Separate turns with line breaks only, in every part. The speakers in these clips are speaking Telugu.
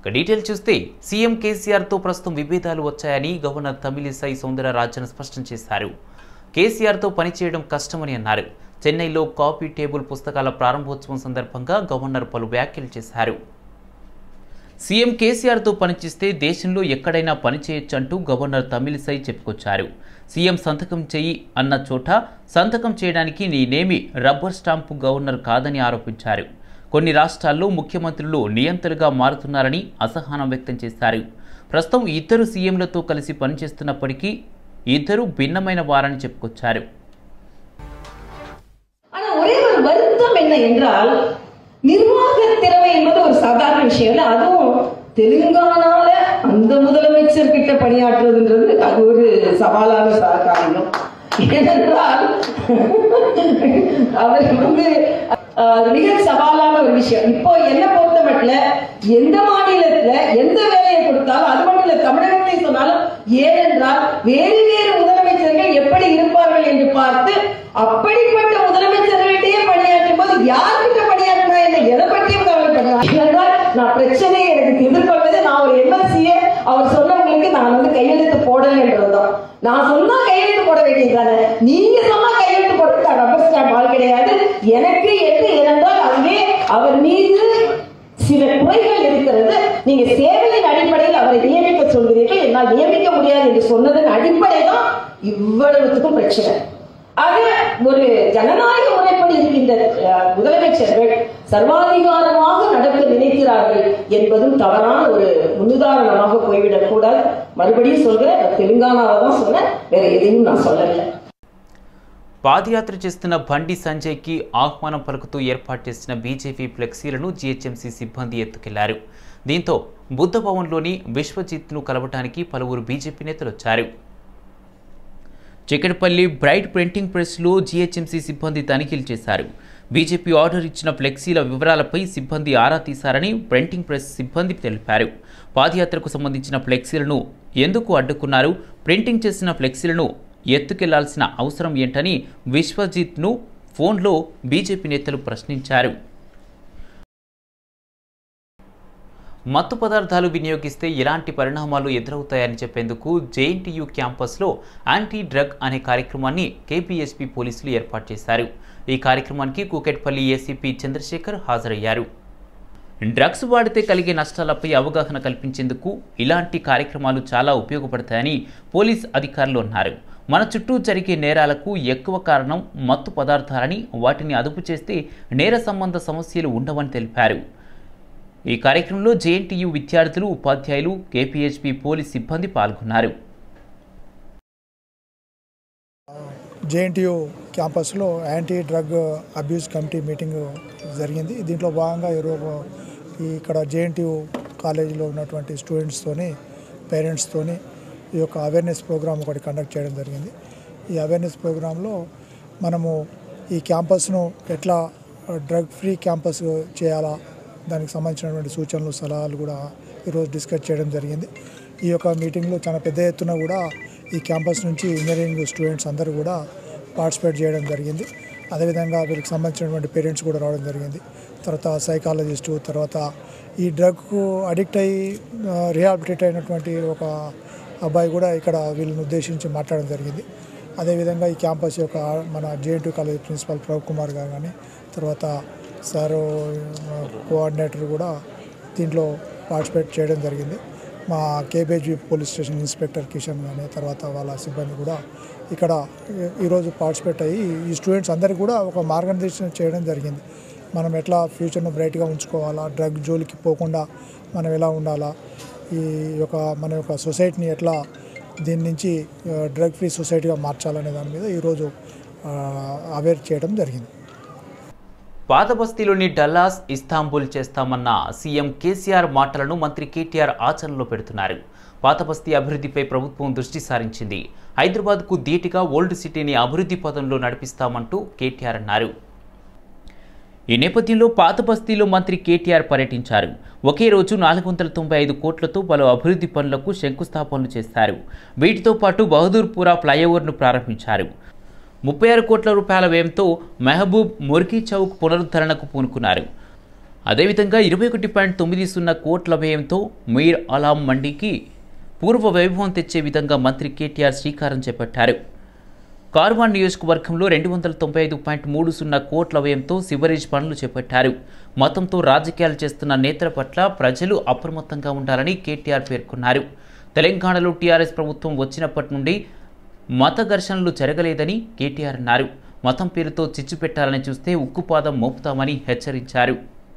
ఇక డీటెయిల్ చూస్తే సీఎం కేసీఆర్తో ప్రస్తుతం విభేదాలు వచ్చాయని గవర్నర్ తమిళిసై సౌందరరాజన్ స్పష్టం చేశారు కేసీఆర్తో పనిచేయడం కష్టమని అన్నారు చెన్నైలో కాపీ టేబుల్ పుస్తకాల ప్రారంభోత్సవం సందర్భంగా గవర్నర్ పలు వ్యాఖ్యలు చేశారు సీఎం కేసీఆర్తో పనిచేస్తే దేశంలో ఎక్కడైనా పనిచేయొచ్చంటూ గవర్నర్ తమిళిసై చెప్పుకొచ్చారు సీఎం సంతకం చెయ్యి అన్న చోట సంతకం చేయడానికి నేనేమి రబ్బర్ స్టాంపు గవర్నర్ కాదని ఆరోపించారు కొన్ని రాష్ట్రాల్లో ముఖ్యమంత్రులు నియంతలుగా మారుతున్నారని అసహనం వ్యక్తం చేశారు ప్రస్తుతం ఇద్దరు సీఎంలతో కలిసి పనిచేస్తున్నప్పటికీ ఇద్దరు భిన్నమైన వారని చెప్పుకొచ్చారు
ஆனா ஒரே ஒரு வருத்தம் என்ன என்றால் நிர்வாக திறமை என்பது ஒரு சாதாரண விஷயம் இல்ல அதுவும் தெலுங்கானால அந்த முதலமைச்சர் கிட்ட பணியாற்றுவதுன்றது அது ஒரு சவாலான சா- காரியம் ஏனென்றால் அவர் வந்து அஹ், மிக சவாலான ஒரு விஷயம் இப்போ என்ன பொறுத்த மட்டும் எந்த மாநிலத்துல எந்த வேலையை கொடுத்தாலும் அது மட்டும் இல்ல தமிழகத்தை சொன்னாலும் ஏனென்றால் வேறு வேறு முதலமைச்சர்கள் எப்படி இருப்பார்கள் என்று பார்த்து அப்படிப்பட்ட முதலமைச்சர்கள்ட்டே பணியாற்றும் போது யார்கிட்ட பணியாற்றினா என்ன எதை பற்றியும் கவலைப்படுறாங்க ஏனென்றால் நான் பிரச்சனையை எனக்கு எதிர்கொள்வது நான் ஒரு எம்எல்சியே அவர் சொன்னவங்களுக்கு நான் வந்து கையெழுத்து போடலைன்றதுதான் நான் சொன்னா கையெழுத்து போட வேண்டியதுதானே நீங்க சொன்னா கையெழுத்து போடுறது ரப்பர் ஸ்டாம்ப் ஆள் கிடையாது எனக்கு என்று ஏனென்றால் அங்கே அவர் மீது சில குறைகள் இருக்கிறது நீங்க சேவையின் அடிப்படையில் அவரை நியமிக்க சொல்கிறீர்கள் என்னால் நியமிக்க முடியாது என்று சொன்னதன் அடிப்படை தான் இவ்வளவுத்துக்கும் பிரச்சனை அது ஒரு ஜனநாயக முறைப்படி இருக்கின்ற அஹ், முதலமைச்சர்கள் சர்வாதிகாரமாக நடக்க நினைக்கிறார்கள் என்பதும் தவறான ஒரு முன்னுதாரணமாக போய்விடக் கூடாது மறுபடியும் சொல்கிறேன் நான் தெலுங்கானாவை தான் சொன்னேன் வேற எதையும் நான் சொல்லலை
పాదయాత్ర చేస్తున్న బండి సంజయ్కి ఆహ్వానం పలుకుతూ ఏర్పాటు చేసిన బీజేపీ ఫ్లెక్సీలను జీహెచ్ఎంసీ సిబ్బంది ఎత్తుకెళ్లారు దీంతో బుద్ధ భవన్లోని విశ్వజిత్ను కలవటానికి పలువురు బీజేపీ నేతలు వచ్చారు చికెట్పల్లి బ్రైట్ ప్రింటింగ్ ప్రెస్లో జీహెచ్ఎంసీ సిబ్బంది తనిఖీలు చేశారు బీజేపీ ఆర్డర్ ఇచ్చిన ఫ్లెక్సీల వివరాలపై సిబ్బంది ఆరా తీశారని ప్రింటింగ్ ప్రెస్ సిబ్బంది తెలిపారు పాదయాత్రకు సంబంధించిన ఫ్లెక్సీలను ఎందుకు అడ్డుకున్నారు ప్రింటింగ్ చేసిన ఫ్లెక్సీలను ఎత్తుకెళ్లాల్సిన అవసరం ఏంటని విశ్వజిత్ను ఫోన్లో బీజేపీ నేతలు ప్రశ్నించారు మత్తు పదార్థాలు వినియోగిస్తే ఎలాంటి పరిణామాలు ఎదురవుతాయని చెప్పేందుకు జేఎన్టీయూ క్యాంపస్లో యాంటీ డ్రగ్ అనే కార్యక్రమాన్ని కేపీఎస్పీ పోలీసులు ఏర్పాటు చేశారు ఈ కార్యక్రమానికి కూకెట్పల్లి ఏసీపీ చంద్రశేఖర్ హాజరయ్యారు డ్రగ్స్ వాడితే కలిగే నష్టాలపై అవగాహన కల్పించేందుకు ఇలాంటి కార్యక్రమాలు చాలా ఉపయోగపడతాయని పోలీస్ అధికారులు అన్నారు మన చుట్టూ జరిగే నేరాలకు ఎక్కువ కారణం మత్తు పదార్థాలని వాటిని అదుపు చేస్తే నేర సంబంధ సమస్యలు ఉండవని తెలిపారు ఈ కార్యక్రమంలో జేఎన్టీయూ విద్యార్థులు ఉపాధ్యాయులు కేపీహెచ్పీ పోలీస్ సిబ్బంది పాల్గొన్నారు
జేఎన్టీయూ క్యాంపస్లో anti drug abuse committee meeting జరిగింది దీంట్లో భాగంగా ఈరోజు ఈ ఇక్కడ జేఎన్టీయూ కాలేజీలో ఉన్నటువంటి స్టూడెంట్స్తోని పేరెంట్స్తోని ఈ యొక్క అవేర్నెస్ ప్రోగ్రామ్ ఒకటి కండక్ట్ చేయడం జరిగింది ఈ అవేర్నెస్ ప్రోగ్రాంలో మనము ఈ క్యాంపస్ను ఎట్లా డ్రగ్ ఫ్రీ క్యాంపస్ చేయాలా దానికి సంబంధించినటువంటి సూచనలు సలహాలు కూడా ఈరోజు డిస్కస్ చేయడం జరిగింది ఈ యొక్క మీటింగ్లో చాలా పెద్ద ఎత్తున కూడా ఈ క్యాంపస్ నుంచి ఇంజనీరింగ్ స్టూడెంట్స్ అందరూ కూడా పార్టిసిపేట్ చేయడం జరిగింది అదేవిధంగా వీరికి సంబంధించినటువంటి పేరెంట్స్ కూడా రావడం జరిగింది తర్వాత సైకాలజిస్టు తర్వాత ఈ డ్రగ్కు అడిక్ట్ అయ్యి రిహాబిలిటేట్ అయినటువంటి ఒక అబ్బాయి కూడా ఇక్కడ వీళ్ళని ఉద్దేశించి మాట్లాడడం జరిగింది అదేవిధంగా ఈ క్యాంపస్ యొక్క మన JNT college principal Prabhu Kumar garu కానీ తర్వాత సారు కోఆర్డినేటర్ కూడా దీంట్లో పార్టిసిపేట్ చేయడం జరిగింది మా కేబేజీ పోలీస్ స్టేషన్ ఇన్స్పెక్టర్ కిషన్ కానీ తర్వాత వాళ్ళ సిబ్బంది కూడా ఇక్కడ ఈ- ఈరోజు పార్టిసిపేట్ అయ్యి ఈ స్టూడెంట్స్ అందరికీ కూడా ఒక మార్గనిర్దేశం చేయడం జరిగింది మనం ఎట్లా ఫ్యూచర్ను బ్రైట్గా ఉంచుకోవాలా డ్రగ్ జోలికి పోకుండా మనం ఎలా ఉండాలా ఈ యొక్క మన యొక్క సొసైటీని ఎట్లా దీని నుంచి డ్రగ్ ఫ్రీ సొసైటీగా మార్చాలనే దాని మీద ఈరోజు అవేర్ చేయడం జరిగింది
పాత బస్తీలోని డల్లాస్ ఇస్తాంబుల్ చేస్తామన్న సీఎం కేసీఆర్ మాటలను మంత్రి కేటీఆర్ ఆచరణలో పెడుతున్నారు పాత బస్తీ అభివృద్ధిపై ప్రభుత్వం దృష్టి సారించింది హైదరాబాద్కు ధీటుగా ఓల్డ్ సిటీని అభివృద్ధి పదంలో నడిపిస్తామంటూ కేటీఆర్ అన్నారు ఈ నేపథ్యంలో పాత బస్తీలో మంత్రి కేటీఆర్ పర్యటించారు ఒకే రోజు నాలుగు వందల తొంభై ఐదు కోట్లతో పలు అభివృద్ధి పనులకు శంకుస్థాపనలు చేశారు వీటితో పాటు బహదూర్పురా ఫ్లైఓవర్ను ప్రారంభించారు ముప్పై ఆరు కోట్ల రూపాయల వ్యయంతో మెహబూబ్ ముర్కీ చౌక్ పునరుద్ధరణకు పూనుకున్నారు అదేవిధంగా ఇరవై ఒకటి పాయింట్ తొమ్మిది సున్నా కోట్ల వ్యయంతో మీర్ అలాం మండికి పూర్వ వైభవం తెచ్చే విధంగా మంత్రి కేటీఆర్ శ్రీకారం చేపట్టారు కార్వాన్ నియోజకవర్గంలో రెండు వందల తొంభై ఐదు పాయింట్ మూడు సున్నా కోట్ల వ్యయంతో సివరేజ్ పనులు చేపట్టారు మతంతో రాజకీయాలు చేస్తున్న నేతల పట్ల ప్రజలు అప్రమత్తంగా ఉండాలని కేటీఆర్ పేర్కొన్నారు తెలంగాణలో టీఆర్ఎస్ ప్రభుత్వం వచ్చినప్పటి నుండి మత ఘర్షణలు జరగలేదని కేటీఆర్ అన్నారు మతం పేరుతో చిచ్చు పెట్టాలని చూస్తే ఉక్కుపాదం మోపుతామని హెచ్చరించారు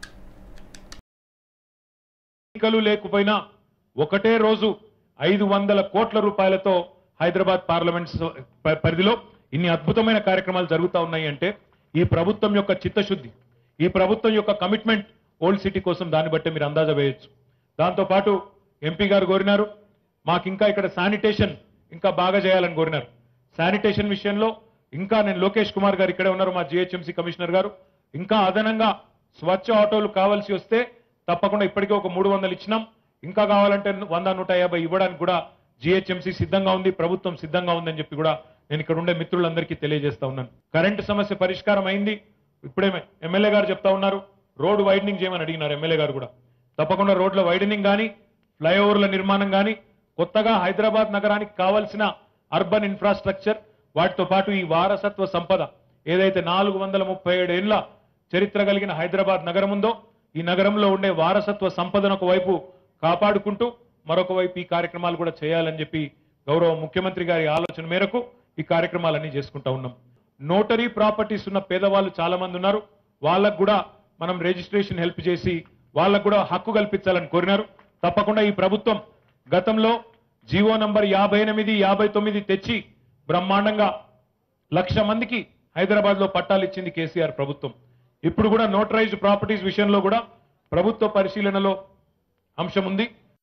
ఎన్నికలు లేకపోయినా ఒకటే రోజు ఐదు వందల కోట్ల రూపాయలతో హైదరాబాద్ పార్లమెంట్ స- ప- పరిధిలో ఇన్ని అద్భుతమైన కార్యక్రమాలు జరుగుతా ఉన్నాయి అంటే ఈ ప్రభుత్వం యొక్క చిత్తశుద్ధి ఈ ప్రభుత్వం యొక్క కమిట్మెంట్ ఓల్డ్ సిటీ కోసం దాన్ని బట్టి మీరు అందాజ వేయొచ్చు దాంతో పాటు ఎంపీ గారు కోరినారు మాకు ఇంకా ఇక్కడ శానిటేషన్ ఇంకా బాగా చేయాలని కోరినారు శానిటేషన్ విషయంలో ఇంకా నేను లోకేష్ కుమార్ గారు ఇక్కడే ఉన్నారు మా జిహెచ్ఎంసీ కమిషనర్ గారు ఇంకా అదనంగా స్వచ్ఛ ఆటోలు కావాల్సి వస్తే తప్పకుండా ఇప్పటికే ఒక మూడు వందలు ఇచ్చినాం ఇంకా కావాలంటే వంద నూట యాభై ఇవ్వడానికి కూడా జిహెచ్ఎంసీ సిద్ధంగా ఉంది ప్రభుత్వం సిద్ధంగా ఉందని చెప్పి కూడా నేను ఇక్కడ ఉండే మిత్రులందరికీ తెలియజేస్తా ఉన్నాను కరెంటు సమస్య పరిష్కారం అయింది ఇప్పుడే ఎమ్మెల్యే గారు చెప్తా ఉన్నారు రోడ్ వైడనింగ్ చేయమని అడిగినారు ఎమ్మెల్యే గారు కూడా తప్పకుండా రోడ్ల వైడనింగ్ కానీ ఫ్లైఓవర్ల నిర్మాణం కానీ కొత్తగా హైదరాబాద్ నగరానికి కావాల్సిన అర్బన్ ఇన్ఫ్రాస్ట్రక్చర్ వాటితో పాటు ఈ వారసత్వ సంపద ఏదైతే నాలుగు వందల ముప్పై ఏడు ఏళ్ల చరిత్ర కలిగిన హైదరాబాద్ నగరం ఉందో ఈ నగరంలో ఉండే వారసత్వ సంపదను ఒకవైపు కాపాడుకుంటూ మరొక వైపు ఈ కార్యక్రమాలు కూడా చేయాలని చెప్పి గౌరవ ముఖ్యమంత్రి గారి ఆలోచన మేరకు ఈ కార్యక్రమాలన్నీ చేసుకుంటా ఉన్నాం నోటరీ ప్రాపర్టీస్ ఉన్న పేదవాళ్ళు చాలా మంది ఉన్నారు వాళ్ళకు కూడా మనం రిజిస్ట్రేషన్ హెల్ప్ చేసి వాళ్ళకు కూడా హక్కు కల్పించాలని కోరినారు తప్పకుండా ఈ ప్రభుత్వం గతంలో జీవో నంబర్ యాభై ఎనిమిది యాభై తొమ్మిది తెచ్చి బ్రహ్మాండంగా లక్ష మందికి హైదరాబాద్ లో పట్టాలు ఇచ్చింది కేసీఆర్ ప్రభుత్వం ఇప్పుడు కూడా నోటరైజ్డ్ ప్రాపర్టీస్ విషయంలో కూడా ప్రభుత్వ పరిశీలనలో అంశం ఉంది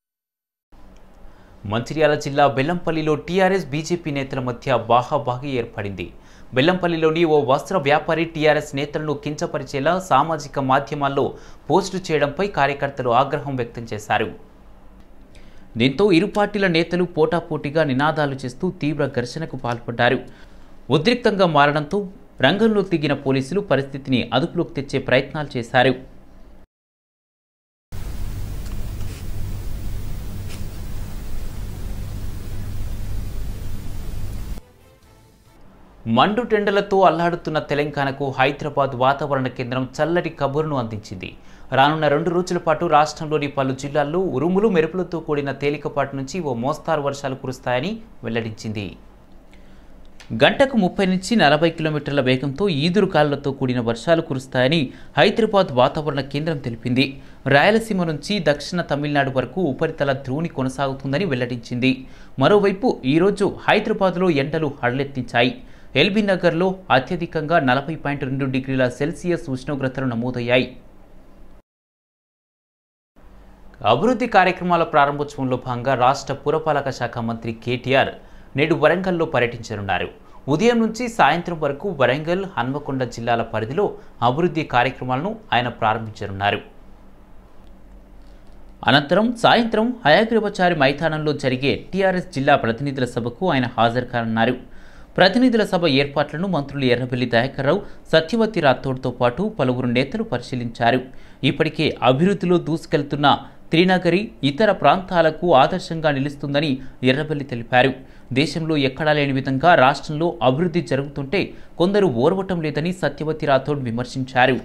మంచిర్యాల జిల్లా బెల్లంపల్లిలో టీఆర్ఎస్ బీజేపీ నేతల మధ్య బాహాబాహి ఏర్పడింది బెల్లంపల్లిలోని ఓ వస్త్ర వ్యాపారి టీఆర్ఎస్ నేతలను కించపరిచేలా సామాజిక మాధ్యమాల్లో పోస్టు చేయడంపై కార్యకర్తలు ఆగ్రహం వ్యక్తం చేశారు దీంతో ఇరు పార్టీల నేతలు పోటాపోటీగా నినాదాలు చేస్తూ తీవ్ర ఘర్షణకు పాల్పడ్డారు ఉద్రిక్తంగా మారడంతో రంగంలో దిగిన పోలీసులు పరిస్థితిని అదుపులోకి తెచ్చే ప్రయత్నాలు చేశారు మండు టెండలతో అల్లాడుతున్న తెలంగాణకు హైదరాబాద్ వాతావరణ కేంద్రం చల్లటి కబురును అందించింది రానున్న రెండు రోజుల పాటు రాష్ట్రంలోని పలు జిల్లాల్లో ఉరుములు మెరుపులతో కూడిన తేలికపాటి నుంచి ఓ మోస్తారు వర్షాలు కురుస్తాయని వెల్లడించింది గంటకు ముప్పై నుంచి నలభై కిలోమీటర్ల వేగంతో ఈదురుగాలులతో కూడిన వర్షాలు కురుస్తాయని హైదరాబాద్ వాతావరణ కేంద్రం తెలిపింది రాయలసీమ నుంచి దక్షిణ తమిళనాడు వరకు ఉపరితల ద్రోణి కొనసాగుతుందని వెల్లడించింది మరోవైపు ఈరోజు హైదరాబాద్లో ఎండలు హడలెత్తించాయి ఎల్బీ నగర్లో అత్యధికంగా నలభై పాయింట్ రెండు డిగ్రీల సెల్సియస్ ఉష్ణోగ్రతలు నమోదయ్యాయి అభివృద్ధి కార్యక్రమాల ప్రారంభోత్సవంలో భాగంగా రాష్ట్ర పురపాలక శాఖ మంత్రి కేటీఆర్ నేడు వరంగల్లో పర్యటించనున్నారు ఉదయం నుంచి సాయంత్రం వరకు వరంగల్ హన్మకొండ జిల్లాల పరిధిలో అభివృద్ధి కార్యక్రమాలను ఆయన ప్రారంభించనున్నారు అనంతరం సాయంత్రం హయాగ్రీవచారి మైదానంలో జరిగే టీఆర్ఎస్ జిల్లా ప్రతినిధుల సభకు ఆయన హాజరు కానున్నారు ప్రతినిధుల సభ ఏర్పాట్లను మంత్రులు ఎర్రబెల్లి దయాకర్రావు సత్యవతి రాథోడ్తో పాటు పలువురు నేతలు పరిశీలించారు ఇప్పటికే అభివృద్ధిలో దూసుకెళ్తున్న త్రినగరి ఇతర ప్రాంతాలకు ఆదర్శంగా నిలుస్తుందని ఎర్రబెల్లి తెలిపారు దేశంలో ఎక్కడా లేని విధంగా రాష్ట్రంలో అభివృద్ధి జరుగుతుంటే కొందరు ఓర్వటం లేదని సత్యవతి రాథోడ్ విమర్శించారు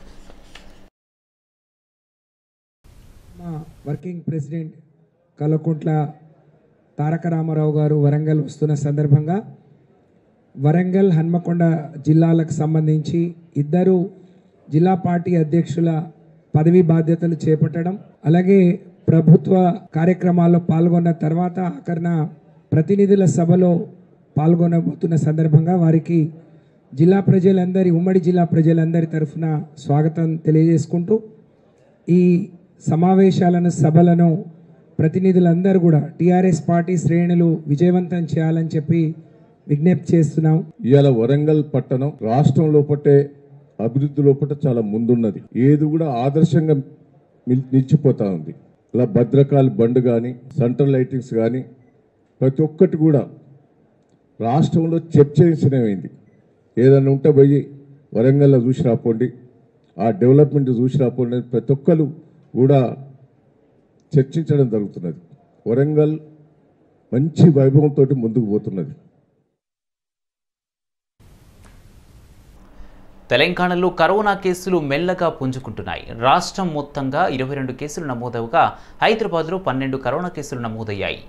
మా వర్కింగ్ ప్రెసిడెంట్ కల్వకుంట్ల తారక రామారావు గారు వరంగల్ వస్తున్న సందర్భంగా వరంగల్ హన్మకొండ జిల్లాలకు సంబంధించి ఇద్దరు జిల్లా పార్టీ అధ్యక్షుల పదవి బాధ్యతలు చేపట్టడం అలాగే ప్రభుత్వ కార్యక్రమాల్లో పాల్గొన్న తర్వాత ఆఖరణ ప్రతినిధుల సభలో పాల్గొనబోతున్న సందర్భంగా వారికి జిల్లా ప్రజలందరి ఉమ్మడి జిల్లా ప్రజలందరి తరఫున స్వాగతం తెలియజేసుకుంటూ ఈ సమావేశాలను సభలను ప్రతినిధులందరూ కూడా టీఆర్ఎస్ పార్టీ శ్రేణులు విజయవంతం చేయాలని చెప్పి విజ్ఞప్తి చేస్తున్నాం
ఇవాళ వరంగల్ పట్టణం రాష్ట్రం లోపటే అభివృద్ధి లోపట చాలా ముందున్నది ఏది కూడా ఆదర్శంగా నిల్- నిలిచిపోతా ఉంది ఇలా భద్రకాళి బండ్ కానీ సెంట్రల్ లైటింగ్స్ కానీ ప్రతి ఒక్కటి కూడా రాష్ట్రంలో చర్చనీయమైంది ఏదైనా ఉంటే పోయి వరంగల్లో చూసి రాపోండి ఆ డెవలప్మెంట్ చూసినప్పుడు ప్రతి ఒక్కరు కూడా చర్చించడం జరుగుతున్నది వరంగల్ మంచి వైభవంతో ముందుకు పోతున్నది
తెలంగాణలో కరోనా కేసులు మెల్లగా పుంజుకుంటున్నాయి రాష్ట్రం మొత్తంగా ఇరవై రెండు కేసులు నమోదవగా హైదరాబాద్లో పన్నెండు కరోనా కేసులు నమోదయ్యాయి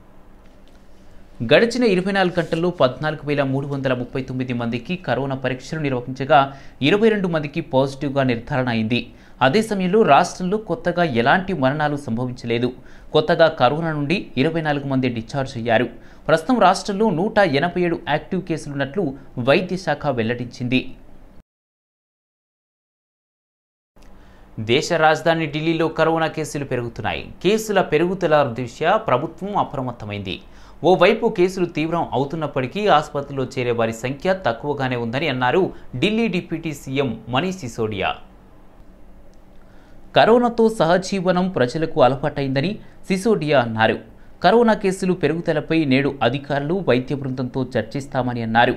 గడిచిన ఇరవై నాలుగు గంటల్లో పద్నాలుగు వేల మూడు వందల ముప్పై తొమ్మిది మందికి కరోనా పరీక్షలు నిర్వహించగా ఇరవై రెండు మందికి పాజిటివ్గా నిర్ధారణ అయింది అదే సమయంలో రాష్ట్రంలో కొత్తగా ఎలాంటి మరణాలు సంభవించలేదు కొత్తగా కరోనా నుండి ఇరవై నాలుగు మంది డిశ్చార్జ్ అయ్యారు ప్రస్తుతం రాష్ట్రంలో నూట ఎనభై ఏడు యాక్టివ్ కేసులున్నట్లు వైద్య శాఖ వెల్లడించింది దేశ రాజధాని ఢిల్లీలో కరోనా కేసులు పెరుగుతున్నాయి కేసుల పెరుగుదల దృష్ట్యా ప్రభుత్వం అప్రమత్తమైంది ఓవైపు కేసులు తీవ్రం అవుతున్నప్పటికీ ఆసుపత్రిలో చేరే వారి సంఖ్య తక్కువగానే ఉందని అన్నారు ఢిల్లీ డిప్యూటీ సీఎం మనీష్ సిసోడియా కరోనాతో సహజీవనం ప్రజలకు అలవాటైందని సిసోడియా అన్నారు కరోనా కేసులు పెరుగుదలపై నేడు అధికారులు వైద్య బృందంతో చర్చిస్తామని అన్నారు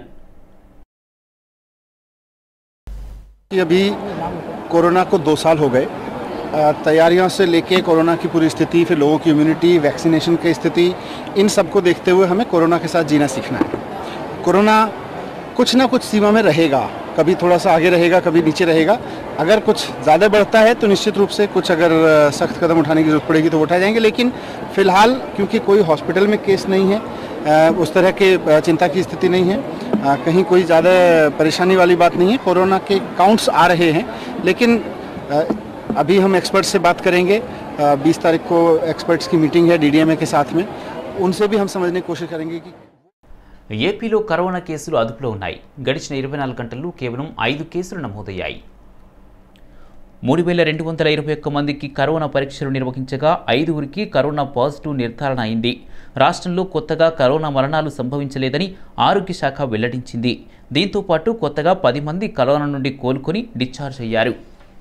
कि अभी कोरोना को दो साल हो गए अ, तैयारियों से लेके कोरोना की पूरी स्थिति फिर लोगों की इम्यूनिटी वैक्सीनेशन की स्थिति इन सब को देखते हुए हमें कोरोना के साथ जीना सीखना है कोरोना कुछ ना कुछ सीमा में रहेगा कभी थोड़ा सा आगे रहेगा कभी नीचे रहेगा अगर कुछ ज़्यादा बढ़ता है तो निश्चित रूप से कुछ अगर अ, सख्त कदम उठाने की जरूरत पड़ेगी तो वो उठाए जाएंगे लेकिन फ़िलहाल क्योंकि कोई हॉस्पिटल में केस नहीं है अ, उस तरह के अ, चिंता की स्थिति नहीं है अ, कहीं कोई ज़्यादा परेशानी वाली बात नहीं है कोरोना के काउंट्स आ रहे हैं लेकिन अ, अभी हम एक्सपर्ट से बात करेंगे बीस तारीख को एक्सपर्ट्स की मीटिंग है डीडीएमए के साथ में उनसे भी हम समझने की कोशिश करेंगे कि
ఏపీలో కరోనా కేసులు అదుపులో ఉన్నాయి గడిచిన ఇరవై నాలుగు గంటల్లో కేవలం ఐదు కేసులు నమోదయ్యాయి మూడు వేల రెండు వందల ఇరవై ఒక్క మందికి కరోనా పరీక్షలు నిర్వహించగా ఐదుగురికి కరోనా పాజిటివ్ నిర్ధారణ అయింది రాష్ట్రంలో కొత్తగా కరోనా మరణాలు సంభవించలేదని ఆరోగ్య శాఖ వెల్లడించింది దీంతో పాటు కొత్తగా పది మంది కరోనా నుండి కోలుకొని డిశ్చార్జ్ అయ్యారు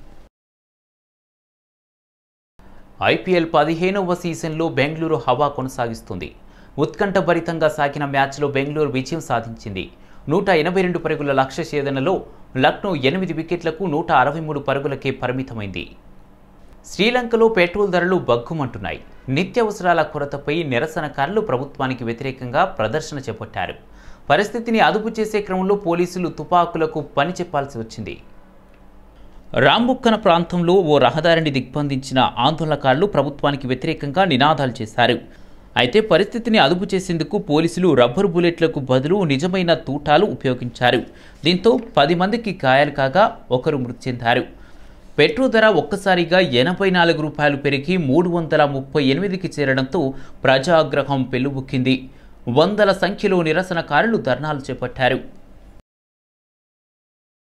ఐపీఎల్ పదిహేనవ సీజన్లో బెంగళూరు హవా కొనసాగిస్తుంది ఉత్కంఠభరితంగా సాగిన మ్యాచ్లో బెంగళూరు విజయం సాధించింది నూట ఎనభై రెండు పరుగుల లక్ష్య ఛేదనలో లక్నో ఎనిమిది వికెట్లకు నూట అరవై మూడు పరుగులకే పరిమితమైంది శ్రీలంకలో పెట్రోల్ ధరలు బగ్గుమంటున్నాయి నిత్యావసరాల కొరతపై నిరసనకారులు ప్రభుత్వానికి వ్యతిరేకంగా ప్రదర్శన చేపట్టారు పరిస్థితిని అదుపు చేసే క్రమంలో పోలీసులు తుపాకులకు పని చెప్పాల్సి వచ్చింది రాంబుక్కన ప్రాంతంలో ఓ రహదారిని దిగ్బంధించిన ఆందోళనకారులు ప్రభుత్వానికి వ్యతిరేకంగా నినాదాలు చేశారు అయితే పరిస్థితిని అదుపు చేసేందుకు పోలీసులు రబ్బరు బుల్లెట్లకు బదులు నిజమైన తూటాలు ఉపయోగించారు దీంతో పది మందికి గాయాలు కాగా ఒకరు మృతి చెందారు పెట్రోల్ ధర ఒక్కసారిగా ఎనభై నాలుగు రూపాయలు పెరిగి మూడు వందల ముప్పై ఎనిమిదికి చేరడంతో ప్రజాగ్రహం పెల్లుబుక్కింది వందల సంఖ్యలో నిరసనకారులు ధర్నాలు చేపట్టారు